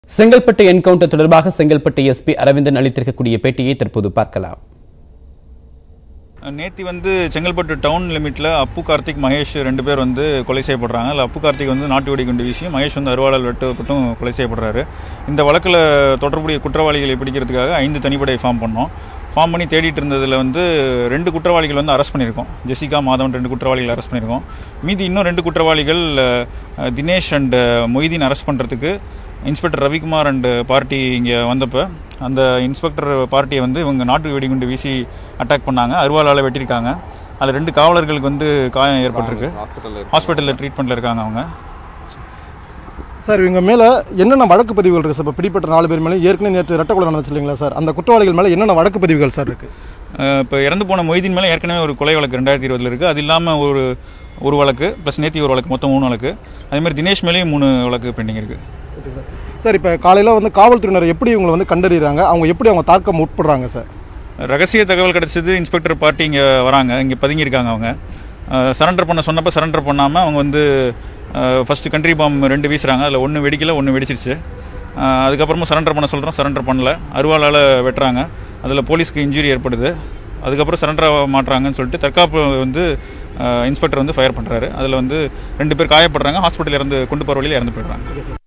Chengalpattu encounter தொடர்பாக Chengalpattu SP Aravindan அளித்திருக்கக்கூடிய பேட்டியை தற்போது பார்க்கலாம் நேத்தி வந்து செங்கல்பட்டு டவுன் லிமிட்டில் அப்பு கார்த்திக் மகேஷ் ரெண்டு பேர் வந்து கொலை செய்யப்படுறாங்க அதில் அப்பு கார்த்திக் வந்து நாட்டு வெடி குண்டு வீசி மகேஷ் வந்து அருவாளால் வெட்டப்பட்டும் கொலை செய்யப்படுறாரு இந்த வழக்கில் தொடர்புடைய குற்றவாளிகளை பிடிக்கிறதுக்காக ஐந்து தனிப்படை ஃபார்ம் பண்ணோம் ஃபார்ம் பண்ணி தேடிட்டு இருந்ததில் வந்து ரெண்டு குற்றவாளிகள் வந்து அரெஸ்ட் பண்ணியிருக்கோம் ஜெசிகா மாதவன் ரெண்டு குற்றவாளிகள் அரெஸ்ட் பண்ணியிருக்கோம் மீதி இன்னும் ரெண்டு குற்றவாளிகள் அஹ், தினேஷ் அண்ட் மொய்தீன் அரெஸ்ட் பண்ணுறதுக்கு இன்ஸ்பெக்டர் ரவிக்குமார் அண்ட் பார்ட்டி இங்கே வந்தப்போ அந்த இன்ஸ்பெக்டர் பார்ட்டியை வந்து இவங்க நாட்டு வெடிகுண்டு வீசி அட்டாக் பண்ணாங்க அருவாளால் வெட்டியிருக்காங்க அதில் ரெண்டு காவலர்களுக்கு வந்து காயம் ஏற்பட்டிருக்கு ஹாஸ்பிட்டலில் ட்ரீட்மெண்ட்டில் இருக்காங்க அவங்க சார் இவங்க மேலே என்னென்ன வழக்கு பதிவுகள் இருக்குது சார் இப்போ பிடிப்பட்ட நாலு பேர் மேலே ஏற்கனவே நேற்று ரெட்ட கொலை நடந்துச்சு இல்லைங்களா சார் அந்த குற்றவாளிகள் மேலே என்னென்ன வழக்கு பதிவுகள் சார் இருக்குது இப்போ இறந்து போன மொய்தீன் மேலே ஏற்கனவே ஒரு கொலை வழக்கு ரெண்டாயிரத்தி இருபதில் இருக்குது அது இல்லாமல் ஒரு ஒரு வழக்கு ப்ளஸ் நேத்தி ஒரு வழக்கு மொத்தம் மூணு வழக்கு அதேமாதிரி தினேஷ் மேலேயும் மூணு வழக்கு பெண்டிங் இருக்குது ஓகே சார் சார் இப்போ காலையில் வந்து காவல்துறையினர் எப்படி இவங்களை வந்து கண்டறிகிறாங்க அவங்க எப்படி அவங்க தாக்கம் உட்படுறாங்க சார் ரகசிய தகவல் கிடைச்சது இன்ஸ்பெக்டர் பார்ட்டி இங்கே வராங்க இங்கே பதுங்கியிருக்காங்க அவங்க சரண்டர் பண்ண சொன்னப்போ சரண்டர் பண்ணாமல் அவங்க வந்து ஃபஸ்ட்டு கண்ட்ரி பாம் ரெண்டு வீசுகிறாங்க அதில் ஒன்று வெடிக்கல ஒன்று வெடிச்சிருச்சு அஹ், அதுக்கப்புறமா சரண்டர் பண்ண சொல்கிறோம் சரண்டர் பண்ணல அருவாளால் வெட்டுறாங்க அதில் போலீஸ்க்கு இன்ஜுரி ஏற்படுது அதுக்கப்புறம் சரண்டர் மாட்டுறாங்கன்னு சொல்லிட்டு தற்காப்பு வந்து இன்ஸ்பெக்டர் வந்து ஃபயர் பண்ணுறாரு அதில் வந்து ரெண்டு பேர் காயப்படுறாங்க ஹாஸ்பிட்டல் இறந்து கொண்டு போகிற வழியில் இறந்து போயிடுறாங்க